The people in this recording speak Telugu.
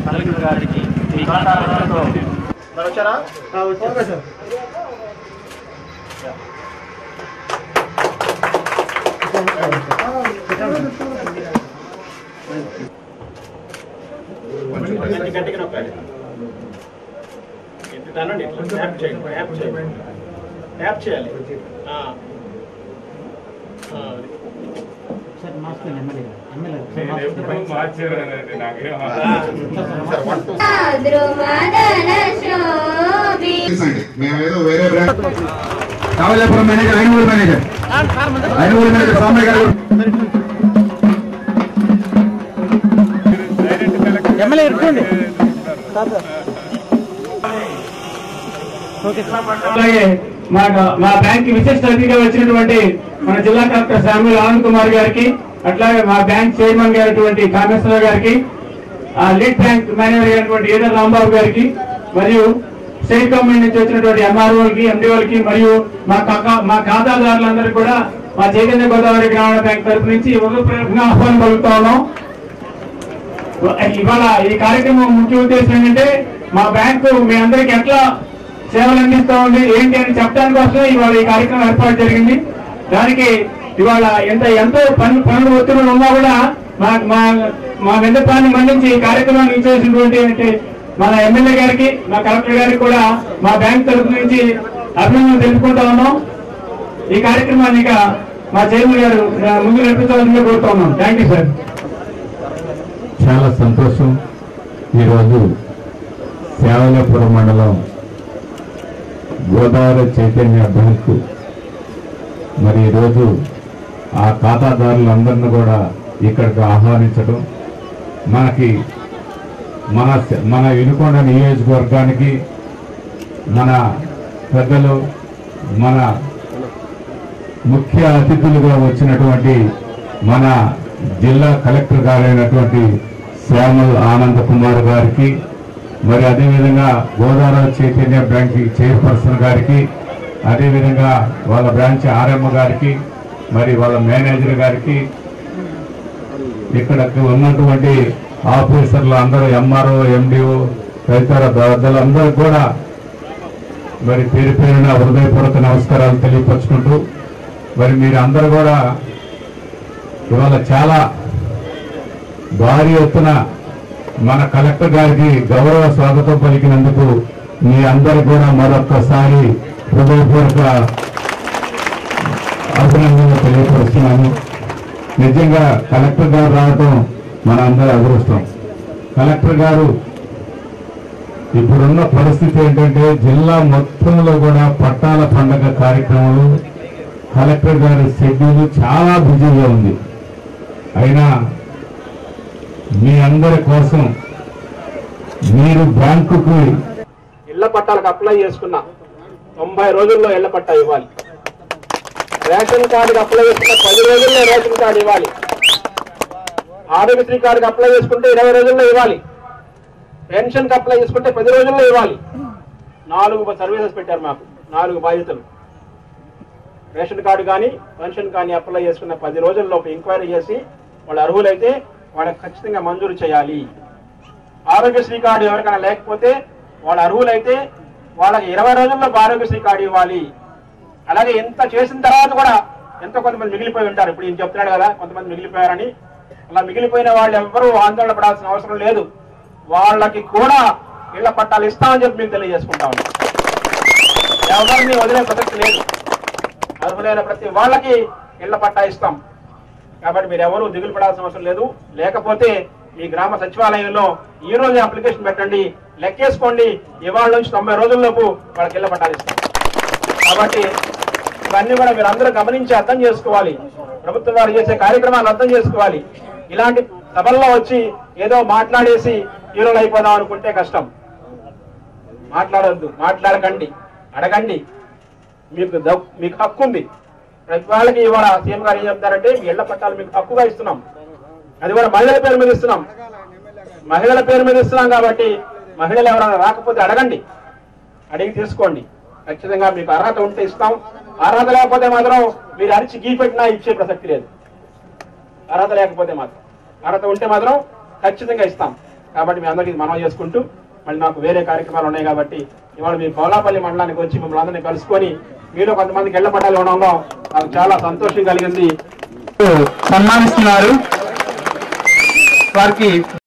కలెక్టర్ గారికి మీ కళాకారులతో మరి వచ్చారా ఓకే సార్ గట్టి గట్టిగా నొక్కాలి ఎత్తి తనండి ఇట్లా ట్యాప్ చేయండి ట్యాప్ చేయండి ట్యాప్ చేయాలి ఆ. ఆ, అది. తెలుసండి మేమేదో వేరే brand Kavalapuram manager Ainuru manager Ainuru manager Sambaiah గారు అలాగే మా మా బ్యాంక్ విశిష్ట అతిథిగా వచ్చినటువంటి మన జిల్లా కలెక్టర్ శామ్యుల్ ఆనంద్ కుమార్ గారికి అట్లాగే మా బ్యాంక్ చైర్మన్ గారి కామేశ్వర గారికి ఆ లీడ్ బ్యాంక్ మేనేజర్ అయినటువంటి ఈడర్ రాంబాబు గారికి మరియు స్టేట్ గవర్నమెంట్ నుంచి వచ్చినటువంటి ఎంఆర్ఓలకి ఎండిఓలకి మరియు మా కక్క- మా ఖాతాదారులందరికీ కూడా మా చైతన్య గోదావరి గ్రామీణ బ్యాంక్ తరపు నుంచి హృదయపూర్వకంగా ఆహ్వానం పలుకుతా ఉన్నాం ఇవాళ ఈ కార్యక్రమం ముఖ్య ఉద్దేశం ఏంటంటే మా బ్యాంకు మీ అందరికి ఎట్లా సేవలు అందిస్తా ఉంది ఏంటి అని చెప్పడానికి కోసమే ఇవాళ ఈ కార్యక్రమం ఏర్పాటు జరిగింది దానికి ఇవాళ ఎంత ఎంతో పని పనులు ఒత్తిడులు ఉన్నా కూడా మా మా మా విన్నపాన్ని మన్నించి ఈ కార్యక్రమాన్ని ఇచ్చేసినటువంటి అంటే మన ఎమ్మెల్యే గారికి మా కలెక్టర్ గారికి కూడా మా బ్యాంక్ తరఫు నుంచి అభినందనలు తెలుపుకుంటా ఉన్నాం ఈ కార్యక్రమాన్ని ఇక మా చైర్మన్ గారు ఆ, ముందు నడిపించాలని కోరుతా ఉన్నాం థ్యాంక్ యూ సార్ చాలా సంతోషం ఈరోజు సేవలపురం మండలం గోదావరి చైతన్య బ్యాంకు మరి ఈరోజు ఆ ఖాతాదారులందరినీ కూడా ఇక్కడికి ఆహ్వానించడం మనకి మన మన వినుకొండ నియోజకవర్గానికి మన పెద్దలు మన ముఖ్య అతిథులుగా వచ్చినటువంటి మన జిల్లా కలెక్టర్ గారైనటువంటి శ్యామల్ ఆనంద్ కుమార్ గారికి మరి అదేవిధంగా గోదావరి చైతన్య బ్యాంక్ చైర్పర్సన్ గారికి అదేవిధంగా వాళ్ళ బ్రాంచ్ ఆర్ఎం గారికి మరి వాళ్ళ మేనేజర్ గారికి ఇక్కడకి ఉన్నటువంటి ఆఫీసర్లు అందరూ ఎంఆర్ఓ ఎండిఓ తదితర పెద్దలందరూ కూడా మరి పేరు పేరున హృదయపూర్వక నమస్కారాలు తెలియపరుచుకుంటూ మరి మీరు అందరూ కూడా ఇవాళ చాలా భారీ ఎత్తున మన కలెక్టర్ గారికి గౌరవ స్వాగతం పలికినందుకు మీ అందరు కూడా మరొక్కసారి హృదయపూర్వక అభినందనలు తెలియపరుస్తున్నాను నిజంగా కలెక్టర్ గారు రావటం మన అందరి అదృష్టం కలెక్టర్ గారు ఇప్పుడున్న పరిస్థితి ఏంటంటే జిల్లా మొత్తంలో కూడా పట్టాల పండగ కార్యక్రమాలు కలెక్టర్ గారి షెడ్యూల్ చాలా బిజీగా ఉంది అయినా మీ అందరి కోసం మీరు బ్యాంకుకి ఇళ్ల పట్టాలకు అప్లై చేసుకున్నా తొంభై రోజుల్లో ఇళ్ల పట్టా ఇవ్వాలి రేషన్ కార్డుకి అప్లై చేసుకున్న పది రోజుల్లో రేషన్ కార్డు ఇవ్వాలి ఆరోగ్యశ్రీ కార్డుకి అప్లై చేసుకుంటే ఇరవై రోజుల్లో ఇవ్వాలి పెన్షన్కి అప్లై చేసుకుంటే పది రోజుల్లో ఇవ్వాలి నాలుగు సర్వీసెస్ పెట్టారు మాకు నాలుగు బాధ్యతలు రేషన్ కార్డు కానీ పెన్షన్ కానీ అప్లై చేసుకున్న పది రోజుల్లోపు ఎంక్వైరీ చేసి వాళ్ళు అర్హులైతే వాళ్ళకి ఖచ్చితంగా మంజూరు చేయాలి ఆరోగ్యశ్రీ కార్డు ఎవరికైనా లేకపోతే వాళ్ళు అర్హులైతే వాళ్ళకి ఇరవై రోజుల్లో ఆరోగ్యశ్రీ కార్డు ఇవ్వాలి అలాగే ఎంత చేసిన తర్వాత కూడా ఎంతో కొంతమంది మిగిలిపోయి ఉంటారు ఇప్పుడు ఈయన చెప్తున్నాడు కదా కొంతమంది మిగిలిపోయారని అలా మిగిలిపోయిన వాళ్ళు ఎవ్వరూ ఆందోళన పడాల్సిన అవసరం లేదు వాళ్ళకి కూడా ఇళ్ల పట్టాలు ఇస్తామని చెప్పి మీకు తెలియజేసుకుంటా ఉన్నాం ఎవరిని వదిలే ప్రసక్తి లేదు అర్హులైన ప్రతి వాళ్ళకి ఇళ్ల పట్టా ఇస్తాం కాబట్టి మీరు ఎవరు దిగులు పడాల్సిన అవసరం లేదు లేకపోతే మీ గ్రామ సచివాలయంలో ఈ రోజు అప్లికేషన్ పెట్టండి లెక్కేసుకోండి ఇవాళ నుంచి తొంభై రోజుల్లోపు వాళ్ళకి ఇళ్ల పట్టాలు ఇస్తాం కాబట్టి ఇవన్నీ కూడా మీరు అందరూ గమనించి అర్థం చేసుకోవాలి ప్రభుత్వం వారు చేసే కార్యక్రమాలు అర్థం చేసుకోవాలి ఇలాంటి సభల్లో వచ్చి ఏదో మాట్లాడేసి హీరోలు అయిపోదాం అనుకుంటే కష్టం మాట్లాడొద్దు మాట్లాడకండి అడగండి మీకు దక్- మీకు హక్కు ఉంది ప్రతి వాళ్ళకి ఇవాళ సీఎం గారు ఏం చెప్తారంటే మీ ఇళ్ల పట్టాలు మీకు హక్కుగా ఇస్తున్నాం అది కూడా మహిళల పేరు మీద ఇస్తున్నాం మహిళల పేరు మీద ఇస్తున్నాం కాబట్టి మహిళలు ఎవరైనా రాకపోతే అడగండి అడిగి తీసుకోండి ఖచ్చితంగా మీకు అర్హత ఉంటే ఇస్తాం అర్హత లేకపోతే మాత్రం మీరు అరిచి గీ పెట్టినా ఇచ్చే ప్రసక్తి లేదు అర్హత లేకపోతే మాత్రం అర్హత ఉంటే మాత్రం ఖచ్చితంగా ఇస్తాం కాబట్టి మీ అందరికీ ఇది మనవి చేసుకుంటూ మళ్ళీ నాకు వేరే కార్యక్రమాలు ఉన్నాయి కాబట్టి ఇవాళ మీ పోలాపల్లి మండలానికి వచ్చి మిమ్మల్ని అందరినీ కలుసుకొని మీలో కొంతమందికి ఇళ్ల పట్టాలు ఉండడంలో నాకు చాలా సంతోషం కలిగింది సన్మానిస్తున్నారు వారికి